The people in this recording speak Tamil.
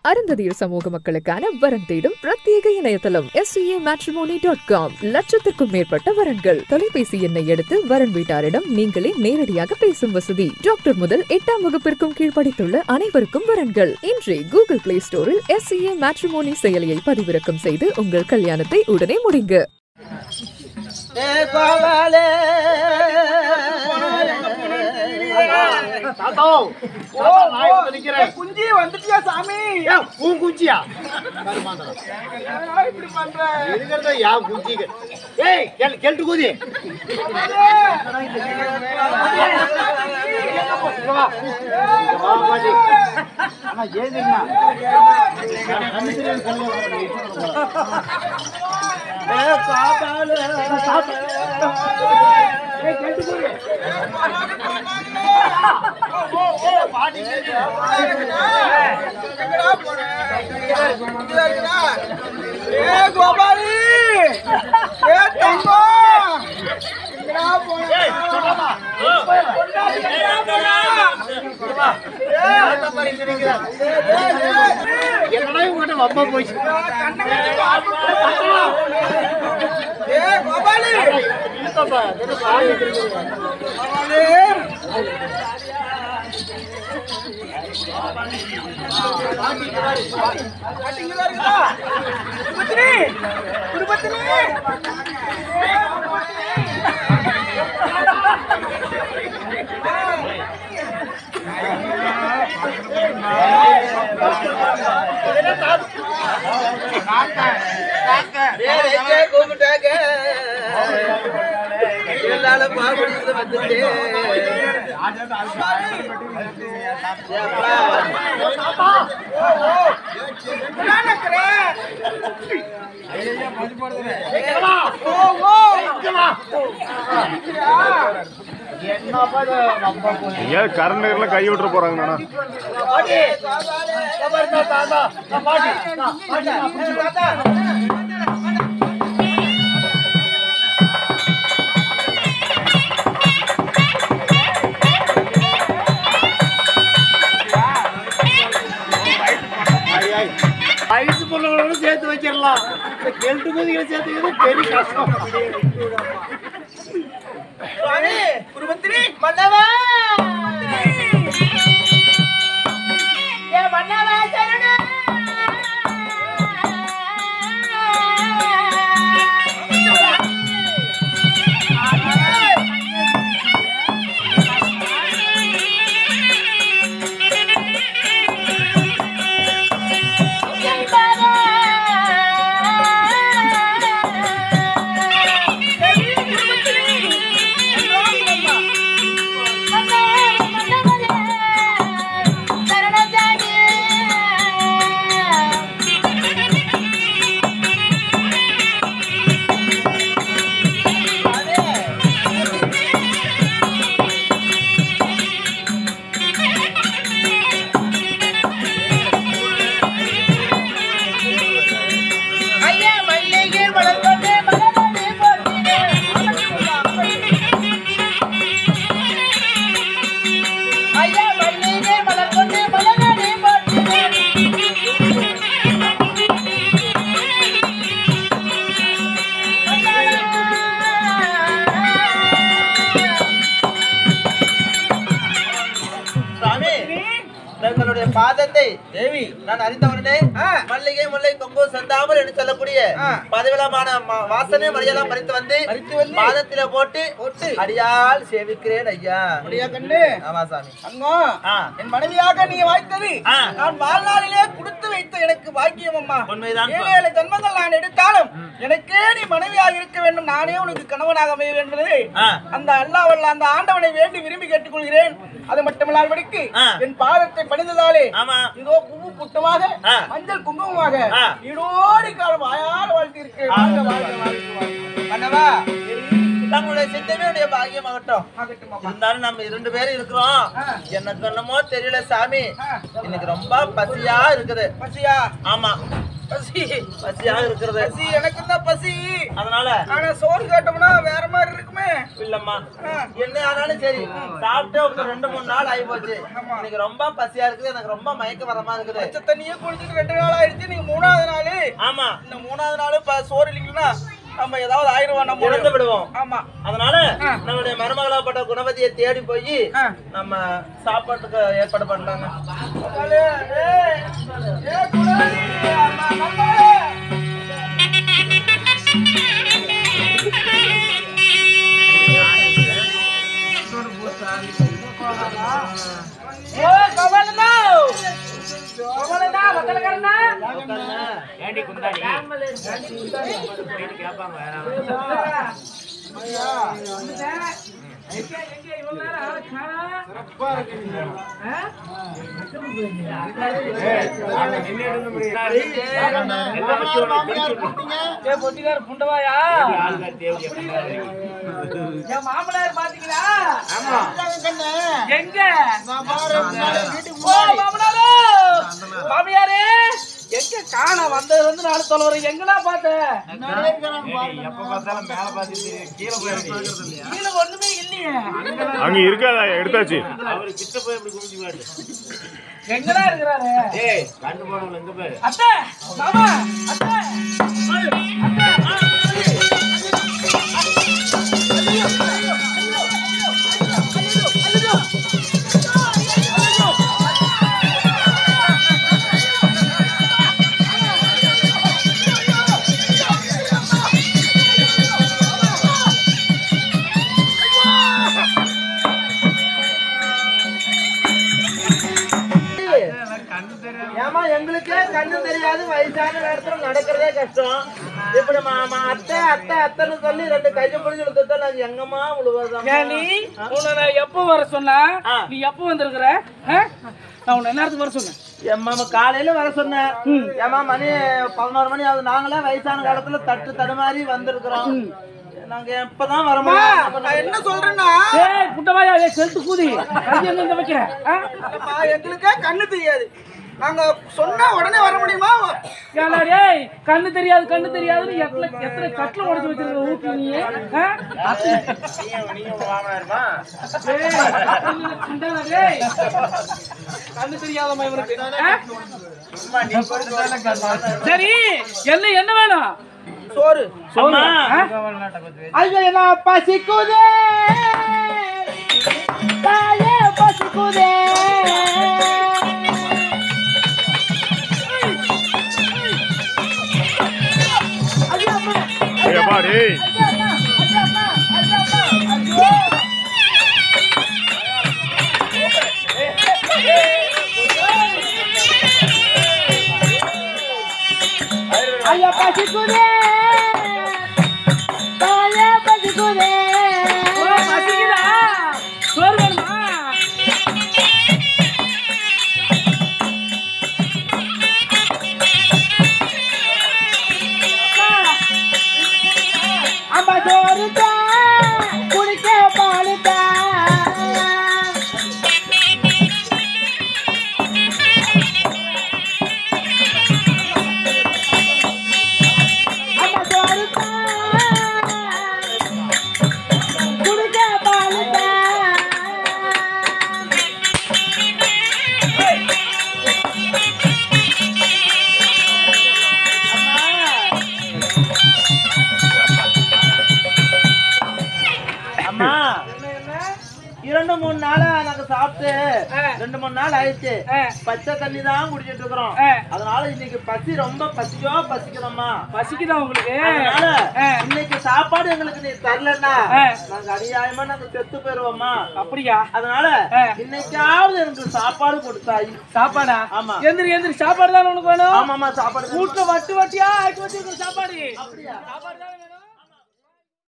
அருந்ததியர் சமூக மக்களுக்கான வரன் தேடும் பிரத்யேக இணையதளம் எஸ் மேட்ரிமோனி டாட் காம் லட்சத்திற்கும் மேற்பட்ட வரன்கள் தொலைபேசி எண்ணை எடுத்து வரன் வீட்டாரிடம் நீங்களே நேரடியாக பேசும் வசதி டாக்டர் முதல் எட்டாம் வகுப்பிற்கும் கீழ் படித்துள்ள அனைவருக்கும் வரன்கள் இன்றே கூகுள் பிளே ஸ்டோரில் எஸ் மேட்ரிமோனி செயலியை பதிவிறக்கம் செய்து உங்கள் கல்யாணத்தை உடனே முடிங்க ஏ கோவாலே தாத்தா தாத்தா, நான் இப்ப நிக்கிறேன். குஞ்சி வந்துட்டியா சாமி ஏன், உன் குஞ்சியா என்னடா இப்படி பண்ற இருக்கிறத என் குஞ்சிக்கு ஏய் கெல் கெல்ட்டு கூதி இங்க வா. இங்க வா, பாட்டி. அண்ணா, ஏன் தெரியுமா? நான் கண்ணு தெரியாத கல்ல வரேன், நீ இட்டுட்டு வர போற. ஏ கோபாலே ஏய், கெல்ட்டு கூதி. பாட்டி கேக்குது. எங்கடா போற இங்கடா இருக்கடா ஏ கோபாலி ஏ தங்கம் எங்கடா போற ஏய், சொல்லாமா? தாத்தா பாரு, இங்க நிக்கிறான். என்னடா இவங்கிட்ட வம்பா போச்சு ஏ கோபாலி இல்லப்பா, என்ன பாட்டி தெரியுது. கோபாலி பாட்டி இங்கதான் இருக்கா குடும்பத்தினி குடும்பத்தினி கூப்பிட்டாங்க எல்லாரும் பாபடிச்சு வந்துட்டு என்னப்பா இது வம்பா போச்சு ஏன் கரண்ட் எல்லாம் கை விட்டுற போறாங்கண்ணா பாட்டி பாரு, தாத்தா, தாத்தா, நான் பாட்டி நான் பாட்டி நான் புடிச்சுக்கோ. வயசு பொண்ணுங்களோட சேர்த்து வச்சிடலாம் இந்த கெல்ட்டு குதிகளை சேர்த்துக்கிறது பெரிய கஷ்டம் சுவாமி குருமந்திரி மன்னவா ஏ மன்னவா சரண ஐயா மல்லிகை வளர்ந்தது மலரடி ஐயா மல்லிகை மலர்ந்தது மலரடி சுவாமி தங்களுடைய பாதத்தை தேவி நான் அறிந்தவனே ஆ. மல்லிகை முல்லை கொங்கு சந்தாமல் என்று சொல்லக்கூடிய ஆ. பதவிலமான ம- வாசனை மரியாதை பறித்து வந்து பறித்து வந்து பாதத்தில போட்டு போட்டு அடியால் சேவிக்கிறேன் ஐயா அப்படியா கண்ணு ஆமா சாமி அங்கம் ஆ. என் மனைவியாக நீ வாய்த்தது ஆ. நான் வாழ்நாளிலே கொடுத்து வைத்த எனக்கு பாக்கியம் அம்மா உண்மைதான் ஏழு ஏழு ஜன்மங்கள் நான் எடுத்தாலும் எனக்கே நீ மனைவியாக இருக்க வேண்டும் நானே உனக்கு கணவனாக அமைய வேண்டும் என்று ஆ. அந்த அல்லாவல்ல அந்த ஆண்டவனை வேண்டி விரும்பி கேட்டுக்கொள்கிறேன் அது மட்டுமில்லாதபடிக்கு ஆ. என் பாதத்தை பணிந்ததாலே ஆமா இதோ பூவு புட்டமாக ஆ. மஞ்சள் குங்குமமாக ஆ. ஈடோடி காலம் வாயால் வாழ்த்தி இருக்கிறேன் வாழ்க, வாழ்க, வாழ்க, வாழ்க. பண்ணவா தங்களுடைய சித்தமே உடைய பாக்கியமாகட்டும் ஆகட்டும் அம்மா. இருந்தாலும் நம்ம இரண்டு பேரும் இருக்கிறோம் ஆ. எனக்கு என்னமோ தெரியல சாமி ஆ. இன்னைக்கு ரொம்ப பசியா இருக்குது பசியா ஆமா பசி பசியாக இருக்கிறது பசி எனக்கு தான் பசி அதனால ஆனா சோறு கேட்டோம்னா வேற மாதிரி இருக்குமே இல்லம்மா ஆ. என்ன ஆனாலும் சரி சாப்பிட்டு ஒரு ரெண்டு மூணு நாள் ஆகி போச்சு எனக்கு ரொம்ப பசியா இருக்குது எனக்கு ரொம்ப மயக்க வரமா இருக்குது பச்சை தண்ணியே குடிச்சிட்டு ரெண்டு நாள் ஆயிடுச்சு நீங்க மூணாவது நாள் ஆமா இந்த மூணாவது நாள் இப்ப சோறு இல்லைங்கன்னா நம்ம ஏதாவது ஆயிடுவோம் நம்ம இறந்து விடுவோம் ஆமா அதனால நம்மளுடைய மருமகளாப்பட்ட குணவதியை தேடி போய் ஆ. நம்ம சாப்பாட்டுக்கு ஏற்பாடு பண்ணலாங்க மகளே, ஏய், ஏய் குணவதி, அம்மா, மகளே. ஏய், கமலண்ணா. கமலண்ணா, வத்தலக்காரண்ணா. ஏய், பொட்டிக்கார புண்டவாயா என் மாமனார் பாத்தீங்களா எங்க ஓ, மாமனாரே! மாமியாரே எங்க காண வந்தது வந்து நாலு தொலைவரம் எங்கடா பார்த்தேன் கீழே ஒண்ணுமே இல்லையே அங்க இருக்காதா எடுத்தாச்சு எங்கடா இருக்கிறாரு அத்தை மாமா அத்தை ஏமா எங்களுக்கே கண்ணு தெரியாது வயசான நேரத்துல நடக்கிறதே கஷ்டம் இப்படி மாமா அத்தை அத்தை அத்தைன்னு சொல்லி ரெண்டு கையை பிடிச்சி எடுத்துட்டா நாங்க எங்கம்மா உழுவதான் ஏன் நீ உன்னை நான் எப்போ வர சொன்னா ஆ. நீ எப்போ வந்திருக்கிற ஆ? நான் உன்னை நேரத்துக்கு வர சொன்னேன் எம்மா காலையில வர சொன்னேன் ஏமா மணி பதினோரு மணி ஆகுது நாங்களே வயசான காலத்துல தட்டு தடுமாறி வந்திருக்கிறோம் நாங்க எப்பதான் வர முடியும் நான் என்ன சொல்றேன்னா ஏய் புட்டவாயா ஏய் செல்ட்டு கூதி அது எங்க இங்க வைக்கிறேன் எங்களுக்கே கண்ணு தெரியாது நாங்க சொன்னா உடனே வர முடியுமா ஏன்னா டேய் கண்ணு தெரியாது கண்ணு தெரியாதுன்னு எத்தனை எத்தனை கட்டில உடைச்சு வச்சிருக்க ஊட்டி நீ ஆ? டேய், கண்ணு சிந்தாத டேய். கண்ணு தெரியாதம்மா இவனுக்கு ஆ? சரி என்ன என்ன வேணும் சோறு சோறு ஆ? ஐயோ என்ன பசிக்குதே தாயே பசிக்குதே ஏப்பா டேய் ஐயா பசிக்குதே தாயே பசிக்குதே பசிக்குதா சோறு வேணுமா அம்மா சோறு குடிக்க பாலுதா அம்மா சோறு குடிக்க பாலுதா அம்மா இரண்டு மூணு நாளா நாங்க சாப்பிட்டு ரெண்டு மூணு நாள் ஆயிடுச்சு பச்சை தண்ணி தான் குடிச்சிட்டு இருக்கிறோம் அதனால இன்னைக்கு பசி ரொம்ப பசிக்கோ பசிக்கிறோம்மா பசிக்குதா உங்களுக்கு அதனால இன்னைக்கு சாப்பாடு எங்களுக்கு நீ தரலன்னா நாங்க அநியாயமா நாங்க செத்து போயிருவோம்மா அப்படியா அதனால இன்னைக்காவது எனக்கு சாப்பாடு கொடுத்தாய் சாப்பாடா ஆமா. எந்திரி எந்திரி சாப்பாடு தான் உனக்கு வேணும் ஆமாமா சாப்பாடு வீட்டுல வட்டு வட்டியா ஆக்கி வச்சிருக்கிற சாப்பாடு சாப்பாடு தான்